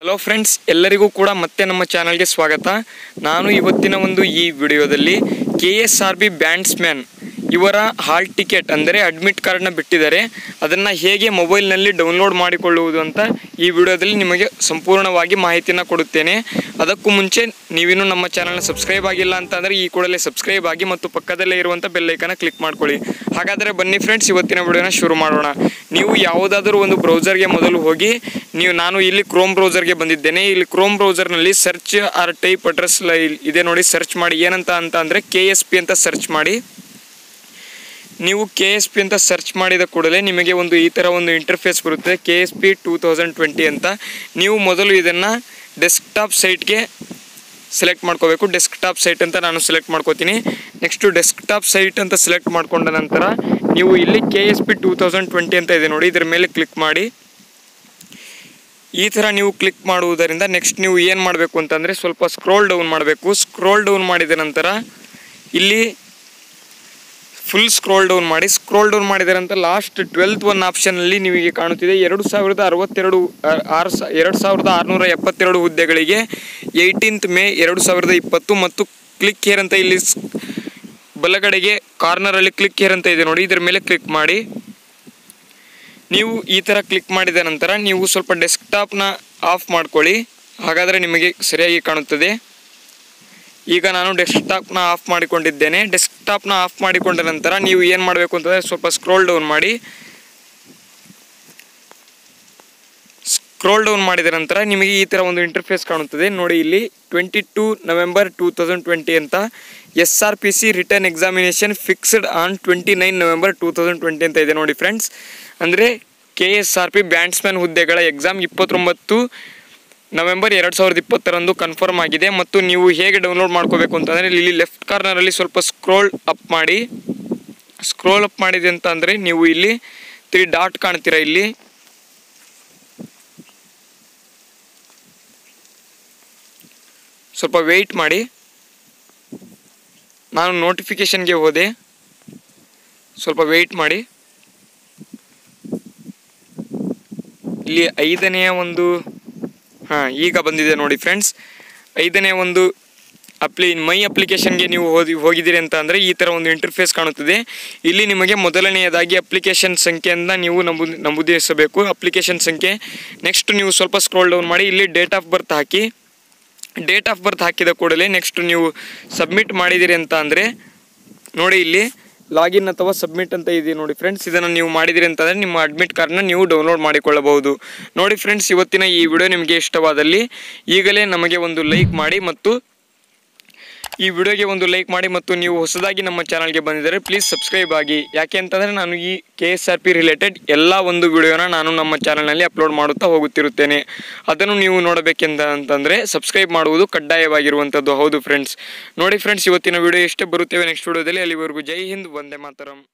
hello friends ಎಲ್ಲರಿಗೂ ಕೂಡ ಮತ್ತೆ ನಮ್ಮ ಚಾನಲ್ಗೆ ಸ್ವಾಗತ ನಾನು ಇವತ್ತಿನ ಒಂದು ಈ ವಿಡಿಯೋದಲ್ಲಿ K S R B bandsman ಇವರ ಹಾಲ್ ಟಿಕೆಟ್ ಅಂದರೆ ಅಡ್ಮಿಟ್ ಕಾರ್ಡ್ನ ಬಿಟ್ಟಿದ್ದಾರೆ ಅದನ್ನು ಹೇಗೆ ಮೊಬೈಲ್ನಲ್ಲಿ ಡೌನ್ಲೋಡ್ ಮಾಡಿಕೊಳ್ಳುವುದು ಅಂತ ಈ ವಿಡಿಯೋದಲ್ಲಿ ನಿಮಗೆ ಸಂಪೂರ್ಣವಾಗಿ ಮಾಹಿತಿನ ಕೊಡುತ್ತೇನೆ ಅದಕ್ಕೂ ಮುಂಚೆ ನೀವಿನ್ನೂ ನಮ್ಮ ಚಾನಲ್ನ ಸಬ್ಸ್ಕ್ರೈಬ್ ಆಗಿಲ್ಲ ಅಂತಂದರೆ ಈ ಕೂಡಲೇ ಸಬ್ಸ್ಕ್ರೈಬ್ ಆಗಿ ಮತ್ತು ಪಕ್ಕದಲ್ಲೇ ಇರುವಂಥ ಬೆಲ್ಲೈಕನ್ನ ಕ್ಲಿಕ್ ಮಾಡ್ಕೊಳ್ಳಿ ಹಾಗಾದರೆ ಬನ್ನಿ ಫ್ರೆಂಡ್ಸ್ ಇವತ್ತಿನ ವಿಡಿಯೋನ ಶುರು ಮಾಡೋಣ ನೀವು ಯಾವುದಾದ್ರೂ ಒಂದು ಬ್ರೌಸರ್ಗೆ ಮೊದಲು ಹೋಗಿ ನೀವು ನಾನು ಇಲ್ಲಿ ಕ್ರೋಮ್ ಬ್ರೌಸರ್ಗೆ ಬಂದಿದ್ದೇನೆ ಇಲ್ಲಿ ಕ್ರೋಮ್ ಬ್ರೌಸರ್ನಲ್ಲಿ ಸರ್ಚ್ ಆರ್ ಟೈಪ್ ಅಡ್ರೆಸ್ ಇದೆ ನೋಡಿ ಸರ್ಚ್ ಮಾಡಿ ಏನಂತ ಅಂತ ಅಂದರೆ ಕೆ ಎಸ್ ಪಿ ಅಂತ ಸರ್ಚ್ ಮಾಡಿ ನೀವು ಕೆ ಎಸ್ ಪಿ ಅಂತ ಸರ್ಚ್ ಮಾಡಿದ ಕೂಡಲೇ ನಿಮಗೆ ಒಂದು ಈ ಥರ ಒಂದು ಇಂಟರ್ಫೇಸ್ ಬರುತ್ತೆ K S P two thousand twenty ಅಂತ ನೀವು ಮೊದಲು ಇದನ್ನು ಡೆಸ್ಕ್ಟಾಪ್ ಸೈಟ್ಗೆ ಸೆಲೆಕ್ಟ್ ಮಾಡ್ಕೋಬೇಕು ಡೆಸ್ಕ್ಟಾಪ್ ಸೈಟ್ ಅಂತ ನಾನು ಸೆಲೆಕ್ಟ್ ಮಾಡ್ಕೋತೀನಿ ನೆಕ್ಸ್ಟು ಡೆಸ್ಕ್ಟಾಪ್ ಸೈಟ್ ಅಂತ ಸೆಲೆಕ್ಟ್ ಮಾಡ್ಕೊಂಡ ನಂತರ ನೀವು ಇಲ್ಲಿ K S P two thousand twenty ಅಂತ ಇದೆ ನೋಡಿ ಇದರ ಮೇಲೆ ಕ್ಲಿಕ್ ಮಾಡಿ ಈ ಥರ ನೀವು ಕ್ಲಿಕ್ ಮಾಡುವುದರಿಂದ ನೆಕ್ಸ್ಟ್ ನೀವು ಏನು ಮಾಡಬೇಕು ಅಂತಂದರೆ ಸ್ವಲ್ಪ ಸ್ಕ್ರೋಲ್ ಡೌನ್ ಮಾಡಬೇಕು ಸ್ಕ್ರೋಲ್ ಡೌನ್ ಮಾಡಿದ ನಂತರ ಇಲ್ಲಿ ಫುಲ್ ಸ್ಕ್ರೋಲ್ ಡೌನ್ ಮಾಡಿ ಸ್ಕ್ರೋಲ್ ಡೌನ್ ಮಾಡಿದ ನಂತರ ಲಾಸ್ಟ್ ಟ್ವೆಲ್ತ್ ಒನ್ ಆಪ್ಷನಲ್ಲಿ ನಿಮಗೆ ಕಾಣುತ್ತಿದೆ ಎರಡು ಸಾವಿರದ ಅರವತ್ತೆರಡು ಆ- ಆರು ಸಾ ಎರಡು ಸಾವಿರದ ಆರುನೂರ ಎಪ್ಪತ್ತೆರಡು ಹುದ್ದೆಗಳಿಗೆ ಏಯ್ಟೀನ್ತ್ ಮೇ ಎರಡು ಸಾವಿರದ ಇಪ್ಪತ್ತು ಮತ್ತು ಕ್ಲಿಕ್ ಹೇರ್ ಅಂತ ಇಲ್ಲಿ ಸ್- ಬಲಗಡೆಗೆ ಕಾರ್ನರಲ್ಲಿ ಕ್ಲಿಕ್ ಹೇರ್ ಅಂತ ಇದೆ ನೋಡಿ ಇದರ ಮೇಲೆ ಕ್ಲಿಕ್ ಮಾಡಿ ನೀವು ಈ ಥರ ಕ್ಲಿಕ್ ಮಾಡಿದ ನಂತರ ನೀವು ಸ್ವಲ್ಪ ಡೆಸ್ಕ್ಟಾಪ್ನ ಆಫ್ ಮಾಡ್ಕೊಳ್ಳಿ ಹಾಗಾದರೆ ನಿಮಗೆ ಸರಿಯಾಗಿ ಕಾಣುತ್ತದೆ ಈಗ ನಾನು ಡೆಸ್ಕ್ಟಾಪ್ನ ಆಫ್ ಮಾಡಿಕೊಂಡಿದ್ದೇನೆ ಡೆಸ್ಕ್ಟಾಪ್ನ ಆಫ್ ಮಾಡಿಕೊಂಡ ನಂತರ ನೀವು ಏನು ಮಾಡಬೇಕು ಅಂತಂದರೆ ಸ್ವಲ್ಪ ಸ್ಕ್ರೋಲ್ ಡೌನ್ ಮಾಡಿ ಸ್ಕ್ರೋಲ್ ಡೌನ್ ಮಾಡಿದ ನಂತರ ನಿಮಗೆ ಈ ಥರ ಒಂದು ಇಂಟರ್ಫೇಸ್ ಕಾಣುತ್ತದೆ ನೋಡಿ ಇಲ್ಲಿ twenty two November two thousand twenty ಅಂತ S R P C return examination fixed on twenty nine November two thousand twenty ಅಂತ ಇದೆ ನೋಡಿ ಫ್ರೆಂಡ್ಸ್ ಅಂದರೆ K S R P bandsman ಹುದ್ದೆಗಳ ಎಕ್ಸಾಮ್ ಇಪ್ಪತ್ತೊಂಬತ್ತು ನವೆಂಬರ್ ಎರಡು ಸಾವಿರದ ಇಪ್ಪತ್ತರಂದು ಕನ್ಫರ್ಮ್ ಆಗಿದೆ ಮತ್ತು ನೀವು ಹೇಗೆ ಡೌನ್ಲೋಡ್ ಮಾಡ್ಕೋಬೇಕು ಅಂತಂದರೆ ಇಲ್ಲಿ ಲೆಫ್ಟ್ ಕಾರ್ನರಲ್ಲಿ ಸ್ವಲ್ಪ ಸ್ಕ್ರೋಲ್ ಅಪ್ ಮಾಡಿ ಸ್ಕ್ರೋಲ್ ಅಪ್ ಮಾಡಿದೆ ಅಂತ ಅಂದರೆ ನೀವು ಇಲ್ಲಿ ತ್ರೀ ಡಾಟ್ ಕಾಣ್ತೀರಾ ಇಲ್ಲಿ ಸ್ವಲ್ಪ ವೆಯ್ಟ್ ಮಾಡಿ ನಾನು ನೋಟಿಫಿಕೇಷನ್ಗೆ ಹೋದೆ ಸ್ವಲ್ಪ ವೆಯ್ಟ್ ಮಾಡಿ ಇಲ್ಲಿ ಐದನೆಯ ಒಂದು ಹಾಂ ಈಗ ಬಂದಿದೆ ನೋಡಿ ಫ್ರೆಂಡ್ಸ್ ಐದನೇ ಒಂದು ಅಪ್ಲಿ ಮೈ ಅಪ್ಲಿಕೇಶನ್ಗೆ ನೀವು ಹೋದಿ ಹೋಗಿದ್ದೀರಿ ಅಂತ ಅಂದರೆ ಈ ಥರ ಒಂದು ಇಂಟರ್ಫೇಸ್ ಕಾಣುತ್ತದೆ ಇಲ್ಲಿ ನಿಮಗೆ ಮೊದಲನೆಯದಾಗಿ ಅಪ್ಲಿಕೇಶನ್ ಸಂಖ್ಯೆಯಿಂದ ನೀವು ನಮೂದಿ ನಮೂದಿಸಬೇಕು ಅಪ್ಲಿಕೇಶನ್ ಸಂಖ್ಯೆ ನೆಕ್ಸ್ಟ್ ನೀವು ಸ್ವಲ್ಪ ಸ್ಕ್ರೋಲ್ ಡೌನ್ ಮಾಡಿ ಇಲ್ಲಿ ಡೇಟ್ ಆಫ್ ಬರ್ತ್ ಹಾಕಿ ಡೇಟ್ ಆಫ್ ಬರ್ತ್ ಹಾಕಿದ ಕೂಡಲೇ ನೆಕ್ಸ್ಟ್ ನೀವು ಸಬ್ಮಿಟ್ ಮಾಡಿದಿರಿ ಅಂತ ಅಂದರೆ ನೋಡಿ ಇಲ್ಲಿ ಲಾಗಿನ್ ಅಥವಾ ಸಬ್ಮಿಟ್ ಅಂತ ಇದೆ ನೋಡಿ ಫ್ರೆಂಡ್ಸ್ ಇದನ್ನು ನೀವು ಮಾಡಿದಿರಿ ಅಂತಂದರೆ ನಿಮ್ಮ ಅಡ್ಮಿಟ್ ಕಾರ್ಡ್ನ ನೀವು ಡೌನ್ಲೋಡ್ ಮಾಡಿಕೊಳ್ಳಬಹುದು ನೋಡಿ ಫ್ರೆಂಡ್ಸ್ ಇವತ್ತಿನ ಈ ವಿಡಿಯೋ ನಿಮಗೆ ಇಷ್ಟವಾದಲ್ಲಿ ಈಗಲೇ ನಮಗೆ ಒಂದು ಲೈಕ್ ಮಾಡಿ ಮತ್ತು ಈ ವಿಡಿಯೋಗೆ ಒಂದು ಲೈಕ್ ಮಾಡಿ ಮತ್ತು ನೀವು ಹೊಸದಾಗಿ ನಮ್ಮ ಚಾನಲ್ಗೆ ಬಂದಿದ್ದರೆ ಪ್ಲೀಸ್ ಸಬ್ಸ್ಕ್ರೈಬ್ ಆಗಿ ಯಾಕೆ ಅಂತಂದರೆ ನಾನು ಈ K S R P related ಎಲ್ಲ ಒಂದು ವಿಡಿಯೋನ ನಾನು ನಮ್ಮ ಚಾನಲ್ನಲ್ಲಿ ಅಪ್ಲೋಡ್ ಮಾಡುತ್ತಾ ಹೋಗುತ್ತಿರುತ್ತೇನೆ ಅದನ್ನು ನೀವು ನೋಡಬೇಕೆಂದ ಅಂತಂದರೆ ಸಬ್ಸ್ಕ್ರೈಬ್ ಮಾಡುವುದು ಕಡ್ಡಾಯವಾಗಿರುವಂಥದ್ದು ಹೌದು ಫ್ರೆಂಡ್ಸ್ ನೋಡಿ ಫ್ರೆಂಡ್ಸ್ ಇವತ್ತಿನ ವಿಡಿಯೋ ಇಷ್ಟೇ ಬರುತ್ತೇವೆ ನೆಕ್ಸ್ಟ್ ವಿಡಿಯೋದಲ್ಲಿ ಅಲ್ಲಿವರೆಗೂ ಜೈ ಹಿಂದ್ ವಂದೇ ಮಾತರಂ